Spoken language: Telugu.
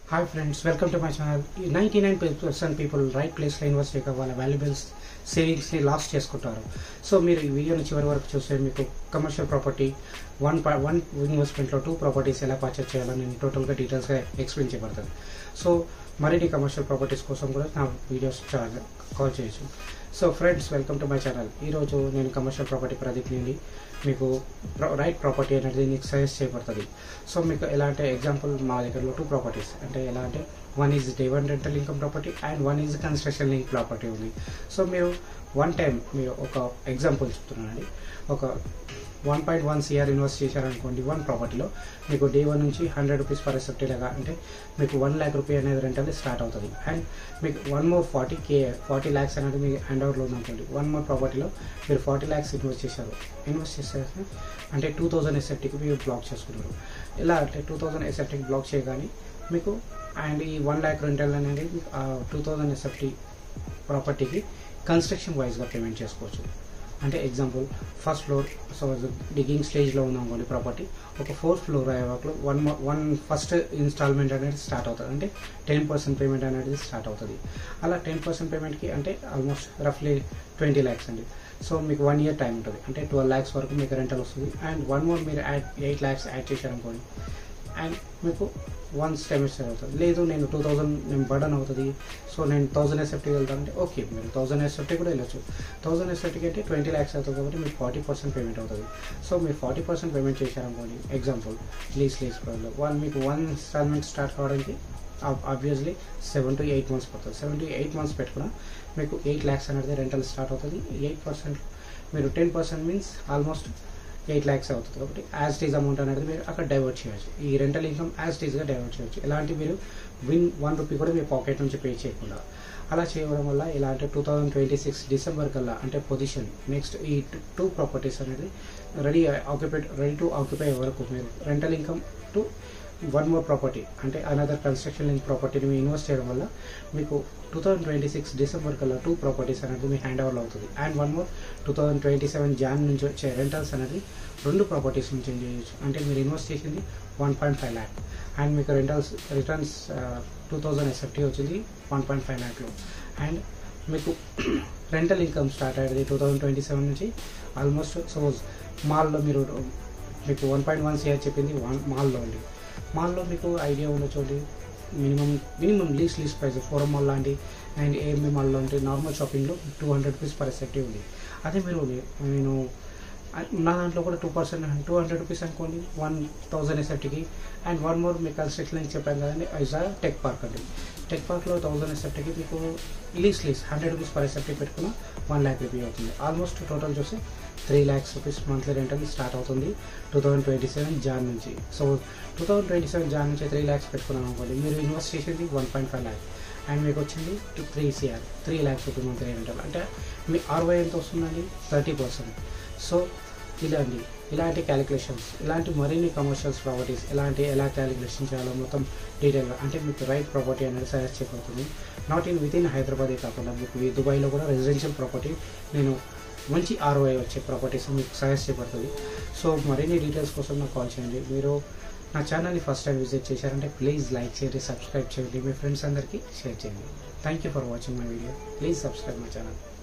hi friends welcome to my channel ninety nine percent people right ప్లేస్లో ఇన్వెస్ట్ చేయక వాళ్ళ వాల్యుబుల్స్ సేవింగ్స్ని లాస్ చేసుకుంటారు సో మీరు ఈ వీడియోని చివరి వరకు చూస్తే మీకు కమర్షియల్ ప్రాపర్టీ వన్ వన్ ఇన్వెస్ట్మెంట్లో టూ ప్రాపర్టీస్ ఎలా పర్చేస్ చేయాలని నేను టోటల్గా డీటెయిల్స్గా ఎక్స్ప్లెయిన్ చేయబడుతుంది సో మరిన్ని కమర్షియల్ ప్రాపర్టీస్ కోసం కూడా నా వీడియోస్ కాల్ చేయొచ్చు so friends welcome to my channel ఈరోజు నేను కమర్షియల్ ప్రాపర్టీ ప్రదీప్ నుండి మీకు రైట్ ప్రాపర్టీ అనేది మీకు సజెస్ట్ చేయబడుతుంది సో మీకు ఎలా అంటే ఎగ్జాంపుల్ మా దగ్గరలో టూ ప్రాపర్టీస్ అంటే ఎలా అంటే one is day one rental income property and one is construction link property ఉంది సో మీరు వన్ టైం మీరు ఒక ఎగ్జాంపుల్ చెప్తున్నానండి ఒక one point one CR invest చేశారనుకోండి వన్ ప్రాపర్టీలో మీకు డే వన్ నుంచి హండ్రెడ్ రూపీస్ పర్ సెఫ్టీ లాగా అంటే మీకు వన్ ల్యాక్ రూపీ అనేది రెంటల్ స్టార్ట్ అవుతుంది అండ్ మీకు one more forty K forty lakhs అనేది మీ హ్యాండ్ ఓవర్లో ఉందనుకోండి వన్ మోర్ ప్రాపర్టీలో మీరు ఫార్టీ ల్యాక్స్ ఇన్వెస్ట్ చేశారు ఇన్వెస్ట్ చేశారు అంటే టూ థౌజండ్ ఎస్ఎఫ్టీకి మీరు బ్లాక్ చేసుకున్నారు ఎలా అంటే టూ థౌజండ్ ఎస్ఎఫ్టీకి బ్లాక్ చేయగానే మీకు అండ్ ఈ వన్ ల్యాక్ రెంటల్ అనేది టూ థౌజండ్ ఎస్ఎఫ్టీ ప్రాపర్టీకి కన్స్ట్రక్షన్ వైజ్గా పేమెంట్ చేసుకోవచ్చు అంటే example first floor so digging స్టేజ్లో ఉంది అనుకోండి ప్రాపర్టీ ఒక ఫోర్త్ ఫ్లోర్ అయ్యేవాళ్ళు వన్ వన్ ఫస్ట్ ఇన్స్టాల్మెంట్ అనేది స్టార్ట్ అవుతుంది అంటే టెన్ పర్సెంట్ పేమెంట్ అనేది స్టార్ట్ అవుతుంది అలా టెన్ పర్సెంట్ పేమెంట్కి అంటే ఆల్మోస్ట్ రఫ్లీ ట్వంటీ ల్యాక్స్ అండి సో మీకు వన్ ఇయర్ టైం ఉంటుంది అంటే ట్వెల్వ్ ల్యాక్స్ వరకు మీకు రెంటల్ వస్తుంది అండ్ వన్ మోర్ మీరు యాడ్ ఎయిట్ ల్యాక్స్ యాడ్ చేశారనుకోండి అండ్ మీకు వన్ సెమిస్టర్ అవుతుంది లేదు నేను టూ థౌజండ్ నేను బర్డన్ అవుతుంది సో నేను థౌసండ్ ఎస్ఎఫ్టీ వెళ్తానంటే ఓకే మీరు థౌసండ్ ఎస్ఎఫ్టీ కూడా వెళ్ళొచ్చు థౌసండ్ ఎస్ఎఫ్టీకి అయితే ట్వంటీ ల్యాక్స్ అవుతుంది కాబట్టి మీకు ఫార్టీ పర్సెంట్ పేమెంట్ అవుతుంది సో మీరు ఫార్టీ పర్సెంట్ పేమెంట్ చేశారనుకోండి ఎగ్జాంపుల్ లీజ్ లీజ్ ప్రైస్లో వన్ మీకు వన్ ఇన్స్టాల్మెంట్ స్టార్ట్ కావడానికి obviously seven to eight months పడుతుంది సెవెన్ టు ఎయిట్ మంత్స్ పెట్టుకున్నా మీకు ఎయిట్ ల్యాక్స్ అనేది రెంటల్ స్టార్ట్ అవుతుంది ఎయిట్ పర్సెంట్ మీరు ten percent means almost eight lakhs అవుతుంది కాబట్టి యాజ్ టీజ్ అమౌంట్ అనేది మీరు అక్కడ డైవర్ట్ చేయవచ్చు ఈ రెంటల్ ఇన్కమ్ యాజ్ టీజ్గా డైవర్ట్ చేయవచ్చు ఎలాంటి మీరు విన్ వన్ రూపీ కూడా మీ పాకెట్ నుంచి పే చేయకుండా అలా చేయడం వల్ల ఇలా అంటే two thousand twenty six December కల్లా అంటే పొజిషన్ నెక్స్ట్ ఈ టూ ప్రాపర్టీస్ అనేది ready occupy ready to occupy వరకు మీరు rental income to one more property అంటే అనదర్ కన్స్ట్రక్షన్ లింక్ ప్రాపర్టీని మీరు ఇన్వెస్ట్ చేయడం వల్ల మీకు two thousand twenty six December కల్లా టూ ప్రాపర్టీస్ అనేది మీ హ్యాండ్ ఓవర్లో అవుతుంది and one more two thousand twenty seven Jan నుంచి వచ్చే రెంటల్స్ అనేది రెండు ప్రాపర్టీస్ నుంచి చేయొచ్చు అంటే మీరు ఇన్వెస్ట్ చేసింది one point five lakh and మీకు rentals returns two thousand SFT వచ్చింది వన్ పాయింట్ ఫైవ్ ల్యాక్లో అండ్ మీకు రెంటల్ ఇన్కమ్ స్టార్ట్ అయ్యేది టూ థౌజండ్ ట్వంటీ సెవెన్ నుంచి ఆల్మోస్ట్ సపోజ్ మాల్లో మీరు మీకు వన్ పాయింట్ వన్ సిఆర్ చెప్పింది వన్ మాల్లో ఉంది మాల్లో మీకు ఐడియా ఉండొచ్చు minimum minimum lease lease price Forum mall లాంటి అండ్ ఏఎంఏ మాల్ లాంటి నార్మల్ షాపింగ్లో two hundred rupees per SFT ఉంది అదే మీరు నేను నా దాంట్లో కూడా two percent two hundred rupees అనుకోండి వన్ థౌజండ్ ఎస్ఎఫ్టీకి అండ్ వన్ మోర్ మీకు కన్స్ట్రక్షన్ అని చెప్పాను కదండి ఐజ్ ఆ టెక్ పార్క్ అండి టెక్ పార్క్లో థౌసండ్ ఎస్ఎఫ్టీకి మీకు lease lease hundred rupees per SFT పెట్టుకున్న వన్ ల్యాక్ రూపీ అవుతుంది ఆల్మోస్ట్ టోటల్ చూస్తే three lakhs rupees monthly rental start అవుతుంది two thousand twenty seven Jan నుంచి so two thousand twenty seven Jan నుంచి త్రీ ల్యాక్స్ పెట్టుకున్నాం అనుకోండి మీరు ఇన్వెస్ట్ చేసేది one point five lakh and మీకు వచ్చింది three CR three lakhs rupee monthly rental అంటే మీ ఆర్వై ఎంత వస్తుందండి థర్టీ పర్సెంట్ సో ఇలాంటి ఇలాంటి క్యాలిక్యులేషన్స్ ఇలాంటి మరిన్ని కమర్షియల్స్ ప్రాపర్టీస్ ఇలాంటి ఎలా క్యాలిక్యులేషన్ చేయాలో మొత్తం డీటెయిల్గా అంటే మీకు రైట్ ప్రాపర్టీ అనేది సజెస్ట్ చేయబడుతుంది నాట్ ఇన్ విత్ ఇన్ హైదరాబాదే కాకుండా మీకు ఈ దుబాయ్లో కూడా రెసిడెన్షియల్ ప్రాపర్టీ నేను మంచి ఆర్ఓఐ వచ్చే ప్రాపర్టీస్ మీకు సజెస్ట్ చేయబడుతుంది సో మరిన్ని డీటెయిల్స్ కోసం నాకు కాల్ చేయండి మీరు నా ఛానల్ని ఫస్ట్ టైం విజిట్ చేశారంటే ప్లీజ్ లైక్ చేయండి సబ్స్క్రైబ్ చేయండి మీ ఫ్రెండ్స్ అందరికీ షేర్ చేయండి thank you for watching my video please subscribe my channel